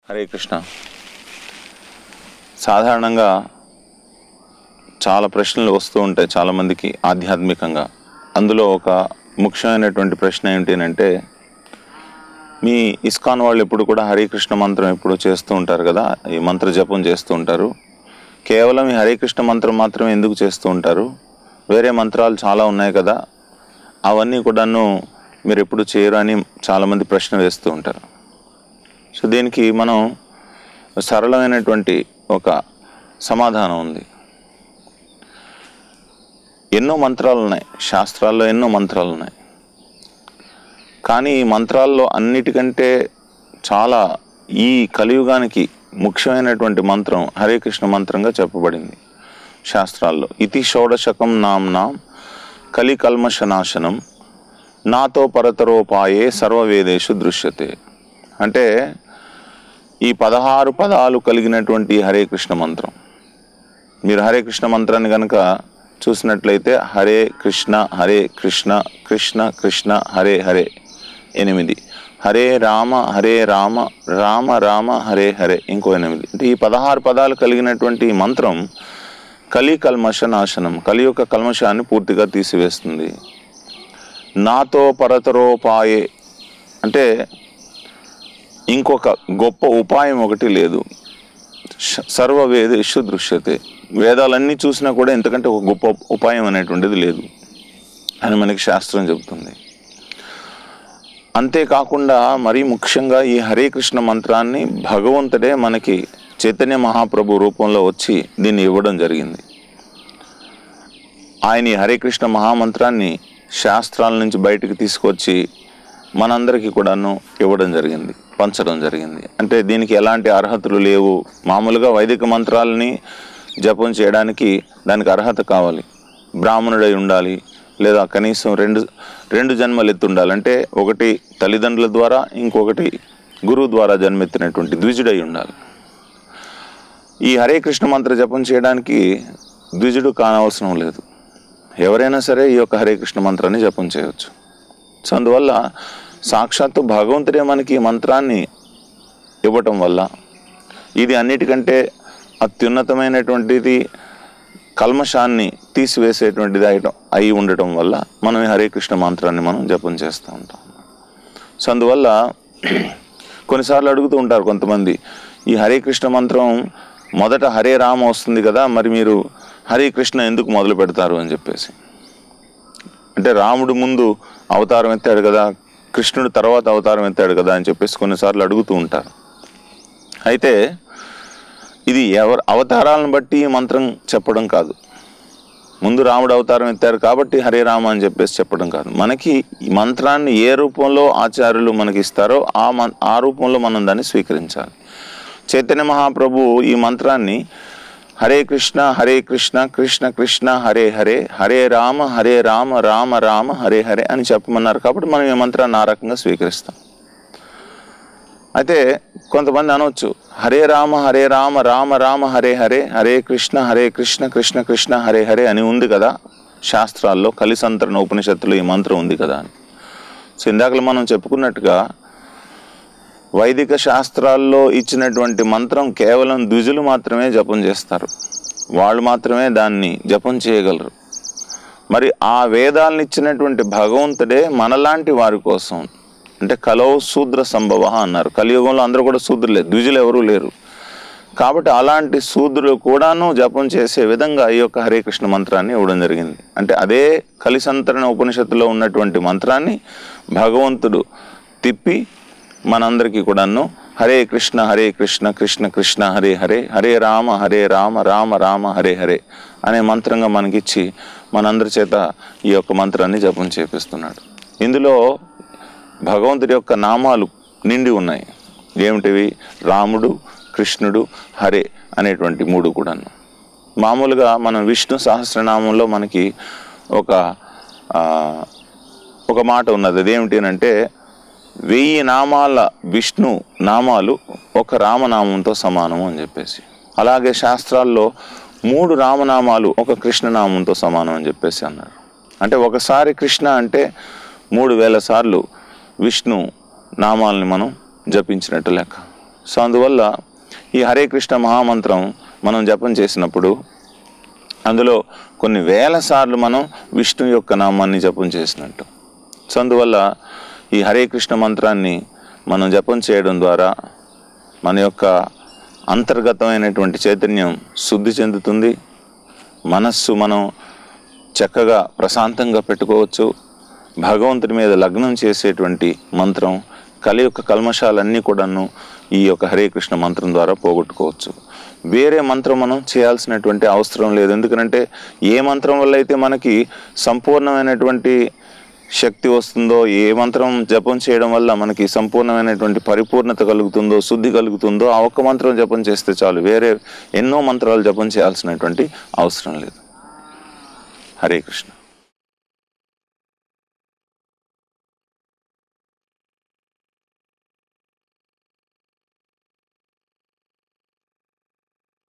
హరే కృష్ణ సాధారణంగా చాలా ప్రశ్నలు వస్తూ ఉంటాయి చాలామందికి ఆధ్యాత్మికంగా అందులో ఒక ముఖ్యమైనటువంటి ప్రశ్న ఏంటి అంటే మీ ఇస్కాన్ వాళ్ళు ఎప్పుడు కూడా హరే కృష్ణ మంత్రం ఎప్పుడు చేస్తూ ఉంటారు కదా ఈ మంత్ర జపం చేస్తూ ఉంటారు కేవలం ఈ హరే కృష్ణ మంత్రం మాత్రమే ఎందుకు చేస్తూ ఉంటారు వేరే మంత్రాలు చాలా ఉన్నాయి కదా అవన్నీ కూడాను మీరు ఎప్పుడు చేయరు అని చాలామంది ప్రశ్న వేస్తూ ఉంటారు సో దీనికి మనం సరళమైనటువంటి ఒక సమాధానం ఉంది ఎన్నో మంత్రాలు ఉన్నాయి శాస్త్రాల్లో ఎన్నో మంత్రాలు ఉన్నాయి కానీ ఈ మంత్రాల్లో అన్నిటికంటే చాలా ఈ కలియుగానికి ముఖ్యమైనటువంటి మంత్రం హరే కృష్ణ మంత్రంగా చెప్పబడింది శాస్త్రాల్లో ఇతి షోడశకం నాంనాం కలి కల్మషనాశనం నాతో పరతరోపాయే సర్వవేదేషు దృశ్యతే అంటే ఈ పదహారు పదాలు కలిగినటువంటి హరే కృష్ణ మంత్రం మీరు హరే కృష్ణ మంత్రాన్ని కనుక చూసినట్లయితే హరే కృష్ణ హరే కృష్ణ కృష్ణ కృష్ణ హరే హరే ఎనిమిది హరే రామ హరే రామ రామ రామ హరే హరే ఇంకో ఎనిమిది అంటే ఈ పదహారు పదాలు కలిగినటువంటి ఈ మంత్రం కలి కల్మష నాశనం కలి యొక్క కల్మషాన్ని పూర్తిగా తీసివేస్తుంది నాతో పరతరోపాయే అంటే ఇంకొక గొప్ప ఉపాయం ఒకటి లేదు శ- సర్వ వేదేషు దృశ్యతే వేదాలన్నీ చూసినా కూడా ఇంతకంటే ఒక గొప్ప ఉపాయం అనేటువంటిది లేదు అని మనకి శాస్త్రం చెబుతుంది అంతేకాకుండా మరీ ముఖ్యంగా ఈ హరే కృష్ణ మంత్రాన్ని భగవంతుడే మనకి చైతన్య మహాప్రభు రూపంలో వచ్చి దీన్ని ఇవ్వడం జరిగింది ఆయన ఈ హరే కృష్ణ మహామంత్రాన్ని శాస్త్రాల నుంచి బయటికి తీసుకొచ్చి మనందరికీ కూడాను ఇవ్వడం జరిగింది పంచడం జరిగింది అంటే దీనికి ఎలాంటి అర్హతలు లేవు మామూలుగా వైదిక మంత్రాలని జపం చేయడానికి దానికి అర్హత కావాలి బ్రాహ్మణుడై ఉండాలి లేదా కనీసం రెండు రెండు జన్మలు ఎత్తి ఉండాలి అంటే ఒకటి తల్లిదండ్రుల ద్వారా ఇంకొకటి గురువు ద్వారా జన్మెత్తినటువంటి ద్విజుడై ఉండాలి ఈ హరే కృష్ణ మంత్ర జపం చేయడానికి ద్విజుడు కానవసరం లేదు ఎవరైనా సరే ఈ యొక్క హరే కృష్ణ మంత్రాన్ని జపం చేయవచ్చు సో అందువల్ల సాక్షాత్తు భగవంతుడే మనకి ఈ మంత్రాన్ని ఇవ్వటం వల్ల ఇది అన్నిటికంటే అత్యున్నతమైనటువంటిది కల్మషాన్ని తీసివేసేటువంటిది అయ్యటం అయి ఉండటం వల్ల మనం ఈ హరే కృష్ణ మంత్రాన్ని మనం జపం చేస్తూ ఉంటాం సో అందువల్ల కొన్నిసార్లు అడుగుతూ ఉంటారు కొంతమంది ఈ హరే కృష్ణ మంత్రం మొదట హరే రామ వస్తుంది కదా మరి మీరు హరే కృష్ణ ఎందుకు మొదలు పెడతారు అని చెప్పేసి అంటే రాముడు ముందు అవతారం ఎత్తాడు కదా కృష్ణుడు తర్వాత అవతారం ఎత్తాడు కదా అని చెప్పేసి కొన్నిసార్లు అడుగుతూ ఉంటారు అయితే ఇది ఎవరు అవతారాలను బట్టి ఈ మంత్రం చెప్పడం కాదు ముందు రాముడు అవతారం ఎత్తారు కాబట్టి హరే రామ అని చెప్పేసి చెప్పడం కాదు మనకి ఈ మంత్రాన్ని ఏ రూపంలో ఆచార్యులు మనకి ఇస్తారో ఆ మన్ ఆ రూపంలో మనం దాన్ని స్వీకరించాలి చైతన్య మహాప్రభు ఈ మంత్రాన్ని హరే కృష్ణ హరే కృష్ణ కృష్ణ కృష్ణ హరే హరే హరే రామ హరే రామ రామ రామ హరే హరే అని చెప్పమన్నారు కాబట్టి మనం ఈ మంత్రాన్ని ఆ రకంగా స్వీకరిస్తాం అయితే కొంతమంది అనవచ్చు హరే రామ హరే రామ రామ రామ హరే హరే హరే కృష్ణ హరే కృష్ణ కృష్ణ కృష్ణ హరే హరే అని ఉంది కదా శాస్త్రాల్లో కలిసంతరణ ఉపనిషత్తులో ఈ మంత్రం ఉంది కదా అని సో ఇందాకలు మనం చెప్పుకున్నట్టుగా వైదిక శాస్త్రాల్లో ఇచ్చినటువంటి మంత్రం కేవలం ద్విజులు మాత్రమే జపం చేస్తారు వాళ్ళు మాత్రమే దాన్ని జపం చేయగలరు మరి ఆ వేదాలను ఇచ్చినటువంటి భగవంతుడే మనలాంటి వారి కోసం అంటే కలో శూద్ర సంభవ అన్నారు కలియుగంలో అందరూ కూడా శూద్రులే ద్విజులు ఎవరూ లేరు కాబట్టి అలాంటి శూద్రులు కూడాను జపం చేసే విధంగా ఈ యొక్క హరే కృష్ణ మంత్రాన్ని ఇవ్వడం జరిగింది అంటే అదే కలిసంతరణ ఉపనిషత్తులో ఉన్నటువంటి మంత్రాన్ని భగవంతుడు తిప్పి మనందరికీ కూడాను హరే కృష్ణ హరే కృష్ణ కృష్ణ కృష్ణ హరే హరే హరే రామ హరే రామ రామ రామ హరే హరే అనే మంత్రంగా మనకిచ్చి మనందరి చేత ఈ యొక్క మంత్రాన్ని జపం చేపిస్తున్నాడు ఇందులో భగవంతుడి యొక్క నామాలు నిండి ఉన్నాయి ఏమిటివి రాముడు కృష్ణుడు హరే అనేటువంటి మూడు కూడాను మామూలుగా మనం విష్ణు సహస్రనామంలో మనకి ఒక ఆ, ఒక మాట ఉన్నది అదేమిటి అంటే వెయ్యి నామాల విష్ణు నామాలు ఒక రామనామంతో సమానము అని చెప్పేసి అలాగే శాస్త్రాల్లో మూడు రామనామాలు ఒక కృష్ణనామంతో సమానం అని చెప్పేసి అన్నారు అంటే ఒకసారి కృష్ణ అంటే మూడు వేల సార్లు విష్ణు నామాల్ని మనం జపించినట్టు లెక్క సో అందువల్ల ఈ హరే కృష్ణ మహామంత్రం మనం జపం చేసినప్పుడు అందులో కొన్ని వేల సార్లు మనం విష్ణు యొక్క నామాన్ని జపం చేసినట్టు సో అందువల్ల ఈ హరే కృష్ణ మంత్రాన్ని మనం జపం చేయడం ద్వారా మన యొక్క అంతర్గతమైనటువంటి చైతన్యం శుద్ధి చెందుతుంది మనస్సు మనం చక్కగా ప్రశాంతంగా పెట్టుకోవచ్చు భగవంతుడి మీద లగ్నం చేసేటువంటి మంత్రం కలి యొక్క కల్మషాలన్నీ కూడాను ఈ యొక్క హరే కృష్ణ మంత్రం ద్వారా పోగొట్టుకోవచ్చు వేరే మంత్రం మనం చేయాల్సినటువంటి అవసరం లేదు ఎందుకంటే ఏ మంత్రం వల్ల అయితే మనకి సంపూర్ణమైనటువంటి శక్తి వస్తుందో ఏ మంత్రం జపం చేయడం వల్ల మనకి సంపూర్ణమైనటువంటి పరిపూర్ణత కలుగుతుందో శుద్ధి కలుగుతుందో ఆ ఒక్క మంత్రం జపం చేస్తే చాలు వేరే ఎన్నో మంత్రాలు జపం చేయాల్సినటువంటి అవసరం లేదు హరే కృష్ణ